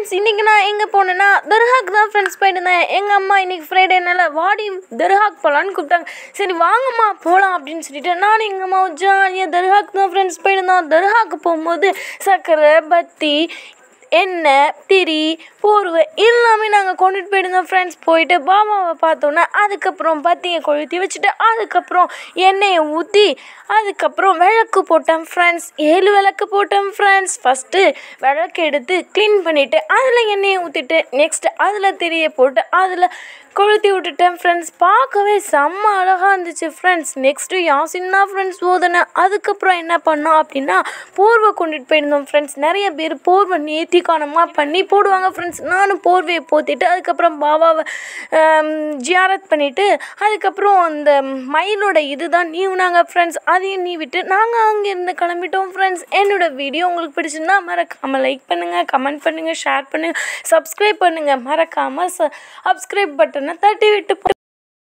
friends இன்றைக்கி நான் எங்கே போனேன்னா தர்காக்கு தான் ஃப்ரெண்ட்ஸ் போயிருந்தேன் எங்கள் அம்மா இன்றைக்கி ஃப்ரைடேனால வாடி தர்காக்கு போகலான்னு கூப்பிட்டாங்க சரி வாங்கம்மா போகலாம் அப்படின்னு சொல்லிட்டு நானும் எங்கள் அம்மா ஜாலியாக தர்காக்கு தான் ஃப்ரெண்ட்ஸ் போயிருந்தோம் தர்காக்கு போகும்போது சர்க்கரை பத்தி எண்ணெய் திரி போர்வை எல்லாமே நாங்கள் கொண்டுட்டு போயிருந்தோம் ஃப்ரெண்ட்ஸ் போயிட்டு பாபாவை பார்த்தோன்னே அதுக்கப்புறம் பத்தியை கொளுத்தி வச்சுட்டு அதுக்கப்புறம் எண்ணெயை ஊற்றி அதுக்கப்புறம் விளக்கு போட்டேன் ஃப்ரெண்ட்ஸ் ஏழு விளக்கு போட்டேன் ஃப்ரெண்ட்ஸ் ஃபஸ்ட்டு விளக்கு எடுத்து க்ளீன் பண்ணிவிட்டு அதில் எண்ணெயை ஊற்றிட்டு நெக்ஸ்ட்டு அதில் திரியை போட்டு அதில் கொளுத்தி விட்டுட்டேன் ஃப்ரெண்ட்ஸ் பார்க்கவே செம்ம அழகாக இருந்துச்சு ஃப்ரெண்ட்ஸ் நெக்ஸ்ட்டு யாசின் தான் ஃப்ரெண்ட்ஸ் ஓதுனேன் அதுக்கப்புறம் என்ன பண்ணோம் அப்படின்னா போர்வை கொண்டுட்டு போயிருந்தோம் ஃப்ரெண்ட்ஸ் நிறைய பேர் போர்வை நேர்த்திக்கானமாக பண்ணி போடுவாங்க ஃப்ரெண்ட்ஸ் நானும் போர்வையை போத்திட்டு அதுக்கப்புறம் பாபாவை ஆம், ஜியாரத் பண்ணிவிட்டு அதுக்கப்புறம் அந்த மயிலோட இதுதான் நீவுனாங்க ஃப்ரெண்ட்ஸ் அதையும் நீவிட்டு நாங்கள் அங்கேருந்து கிளம்பிட்டோம் ஃப்ரெண்ட்ஸ் என்னோட வீடியோ உங்களுக்கு பிடிச்சிருந்தா மறக்காமல் லைக் பண்ணுங்கள் கமெண்ட் பண்ணுங்கள் ஷேர் பண்ணுங்கள் சப்ஸ்கிரைப் பண்ணுங்கள் மறக்காமல் சப்ஸ்கிரைப் பட்டனை தட்டி விட்டு போ-